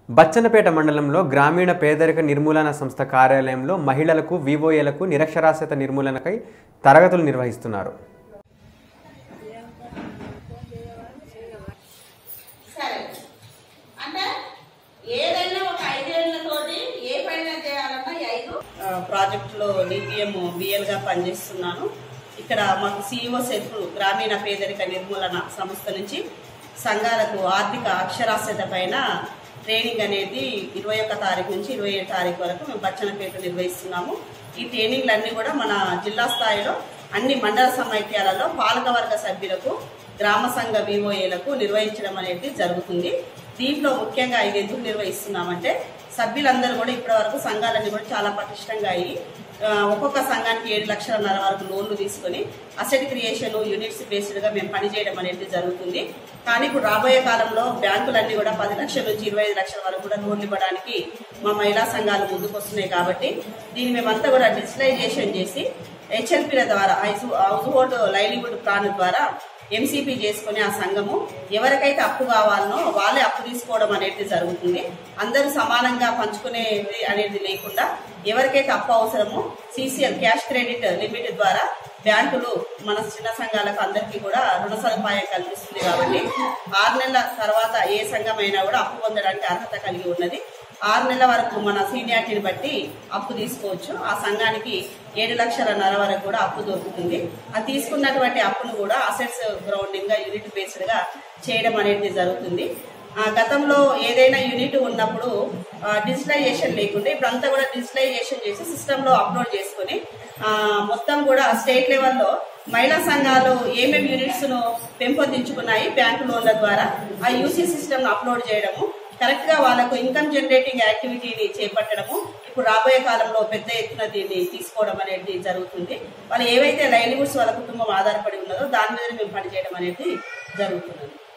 బచ్చన్నపేట మండలంలో గ్రామీణ పేదరిక నిర్మూలన సంస్థ కార్యాలయంలో మహిళలకు వివోఏలకు నిరక్షరాస్యత నిర్మూలనకై తరగతులు నిర్వహిస్తున్నారు సరే అంటే ఏదైనా ఒక ఐదేళ్లతోటి ఏ పైన చేయాలన్నా ఈ ఐదు ఆ, ప్రాజెక్టులో డిపిఎం బిఎల్గా పనిచేస్తున్నాను ఇక్కడ మాకు సిఇఓ సెల్ఫ్ గ్రామీణ పేదరిక నిర్మూలన సంస్థ నుంచి సంఘాలకు ఆర్థిక అక్షరాస్యత పైన ట్రైనింగ్ అనేది ఇరవై ఒక్క తారీఖు నుంచి ఇరవై ఏడు తారీఖు వరకు మేము బచ్చనపేట నిర్వహిస్తున్నాము ఈ ట్రైనింగ్లన్నీ కూడా మన జిల్లా స్థాయిలో అన్ని మండల సమైక్యాలలో పాలకవర్గ సభ్యులకు గ్రామ సంఘ వివోఏలకు నిర్వహించడం అనేది జరుగుతుంది దీంట్లో ముఖ్యంగా ఇది ఎందుకు నిర్వహిస్తున్నామంటే సభ్యులందరూ కూడా ఇప్పటి వరకు సంఘాలన్నీ కూడా చాలా పటిష్టంగా అయ్యి ఆ, ఒక్కొక్క సంఘానికి ఏడు లక్షలన్నర వరకు లోన్లు తీసుకొని అసెట్ క్రియేషన్ యూనిట్స్ బేస్డ్గా మేము పనిచేయడం అనేది జరుగుతుంది కానీ ఇప్పుడు రాబోయే కాలంలో బ్యాంకులన్నీ కూడా పది లక్షల నుంచి ఇరవై ఐదు లక్షల వరకు కూడా లోన్లు ఇవ్వడానికి మా మహిళా సంఘాలు ముందుకు వస్తున్నాయి కాబట్టి దీన్ని మేమంతా కూడా డిజిటలైజేషన్ చేసి హెచ్ఎల్పీల ద్వారా house household livelihood plan ద్వారా ఎంసీపీ చేసుకుని ఆ సంఘము ఎవరికైతే అప్పు కావాలనో వాళ్ళే అప్పు తీసుకోవడం అనేది జరుగుతుంది అందరూ సమానంగా పంచుకునేది అనేది లేకుండా ఎవరికైతే అప్పు అవసరమో సీసీఎల్ క్యాష్ క్రెడిట్ లిమిట్ ద్వారా బ్యాంకులు మన చిన్న సంఘాలకు అందరికీ కూడా రుణ సదుపాయం కల్పిస్తుంది కాబట్టి ఆరు నెలల తర్వాత ఏ సంఘం అయినా కూడా అప్పు పొందడానికి అర్హత కలిగి ఉన్నది ఆరు నెలల వరకు మన సీనియారిటీని బట్టి అప్పు తీసుకోవచ్చు ఆ సంఘానికి ఏడు లక్షలన్నర వరకు కూడా అప్పు దొరుకుతుంది ఆ తీసుకున్నటువంటి అప్పును కూడా అసెట్స్ గ్రౌండింగ్ గా యూనిట్ బేస్డ్ గా చేయడం అనేది జరుగుతుంది ఆ గతంలో ఏదైనా యూనిట్ ఉన్నప్పుడు ఆ, డిజిటలైజేషన్ లేకుండా ఇప్పుడు అంతా కూడా డిజిటలైజేషన్ చేసి సిస్టమ్ లో అప్లోడ్ చేసుకుని ఆ, మొత్తం కూడా స్టేట్ లెవెల్లో మహిళా సంఘాలు ఏమేమి యూనిట్స్ ను పెంపొందించుకున్నాయి బ్యాంకు లోన్ల ద్వారా ఆ యూసీ సిస్టమ్ అప్లోడ్ చేయడము కరెక్ట్ గా వాళ్ళకు ఇన్కమ్ జనరేటింగ్ యాక్టివిటీని చేపట్టడము ఇప్పుడు రాబోయే కాలంలో పెద్ద ఎత్తున దీన్ని తీసుకోవడం అనేది జరుగుతుంది వాళ్ళు ఏవైతే లైవ్లీహుడ్స్ వాళ్ళ కుటుంబం ఆధారపడి ఉన్నదో దాని మీద మేము పనిచేయడం అనేది జరుగుతున్నది